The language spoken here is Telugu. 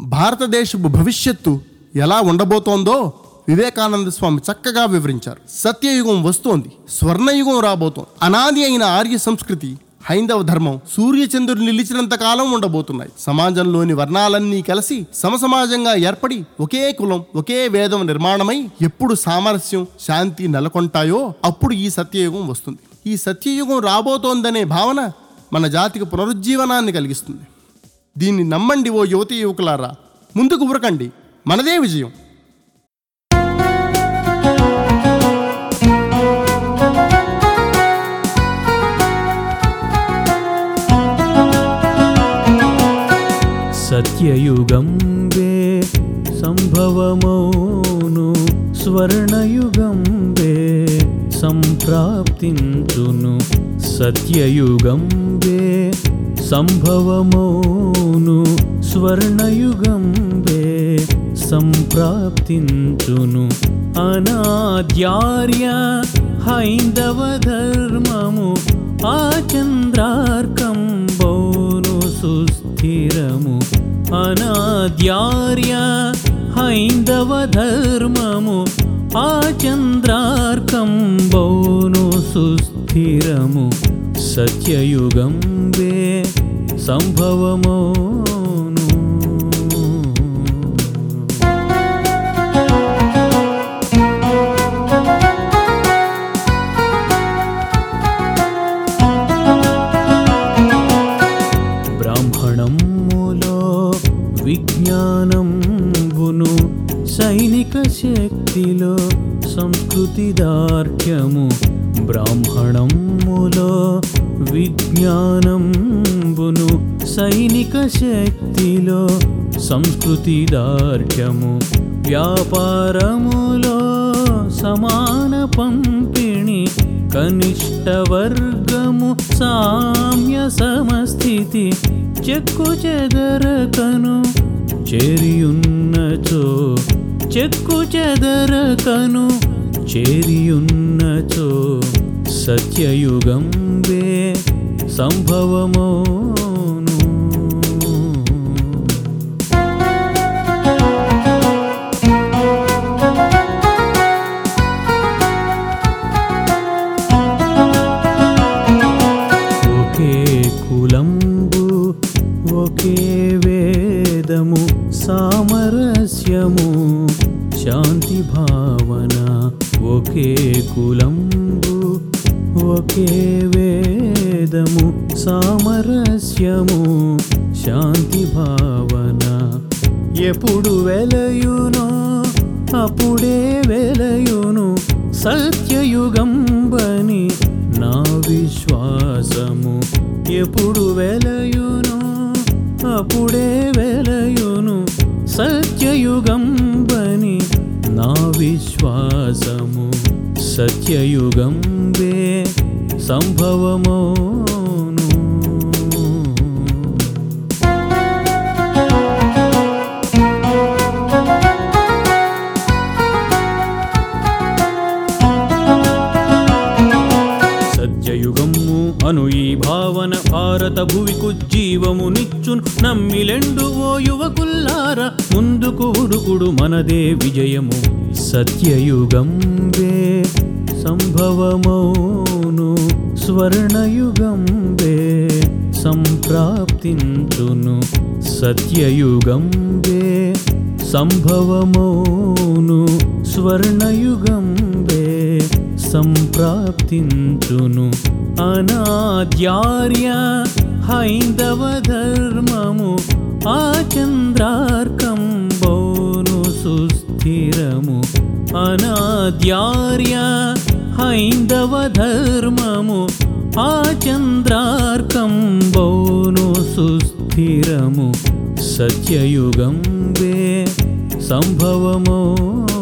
భారతదేశపు భవిష్యత్తు ఎలా ఉండబోతోందో వివేకానంద స్వామి చక్కగా వివరించారు సత్యయుగం వస్తోంది స్వర్ణయుగం రాబోతోంది అనాది అయిన ఆర్య సంస్కృతి హైందవ ధర్మం సూర్యచంద్రుడు నిలిచినంత కాలం ఉండబోతున్నాయి సమాజంలోని వర్ణాలన్నీ కలిసి సమసమాజంగా ఏర్పడి ఒకే కులం ఒకే వేదం నిర్మాణమై ఎప్పుడు సామరస్యం శాంతి నెలకొంటాయో అప్పుడు ఈ సత్యయుగం వస్తుంది ఈ సత్యయుగం రాబోతోందనే భావన మన జాతికి పునరుజ్జీవనాన్ని కలిగిస్తుంది దీన్ని నమ్మండి ఓ యువతి యువకులారా ముందుకు ఉరకండి మనదే విజయం సత్యయుగం వే సంభవమౌను స్వర్ణయుగం వే సంప్రాప్తించును సత్యయుగం వే సంభవమౌను స్వర్ణయుగం వే సంప్రాప్తించును అనాద్యార్య హైందవ ధర్మము ఆచంద్రార్కం బౌను సుస్థిరము అనాద్యార్య హైందవ ధర్మము ఆచంద్రార్కం బౌను సుస్థిరము సత్యయుగం వే సంభవమోను బ్రాహ్మణములో విజ్ఞానంబును సైనిక శక్తిలో సంస్కృతి దార్ఢ్యము బ్రాహ్మణములో విజ్ఞానంబును సైనిక శక్తిలో సంస్కృతి దార్ఢ్యము వ్యాపారములో సమాన పంపిణి కనిష్ట వర్గము సామ్య సమస్థితి చెక్కు చెదరకను చేరియున్నచో చెక్కు చెదరకను చేరియున్నచో సత్యయుగం వే సంభవమోను ఒకే కులంబు ఒకే వేదము సామరస్యము శాంతి భావన ఒకే కులంబు ఒకే వేదము సామరస్యము శాంతి భావన ఎప్పుడు వెలయునో అప్పుడే వెలయును సత్యయుగం బని నా విశ్వాసము ఎప్పుడు వెలయును అప్పుడే వెలయును సత్యయుగం బని నా విశ్వాసము సత్యయుగం వే సంభవమోను సత్యయుగము అను ఈ భావన భారత భువికు జీవము నిచ్చున్ నమ్మిలెండు ఓ యువకుల్లార ముందుకు ఉడుకుడు మనదే విజయము సత్యయుగం వే సంభవమౌను స్వర్ణయుగం వే సంప్రాప్తించును సత్యయుగం వే సంభవమౌను స్వర్ణయుగం వే సంప్రాప్తించును అనాద్యార్య హైందవ ధర్మము ఆచంద్రార్కం బౌను సుస్థిరము అనాద్యార్య హైందవ ధర్మము ఆచంద్రార్కం బౌను సుస్థిరము సత్యయుగం వే సంభవమో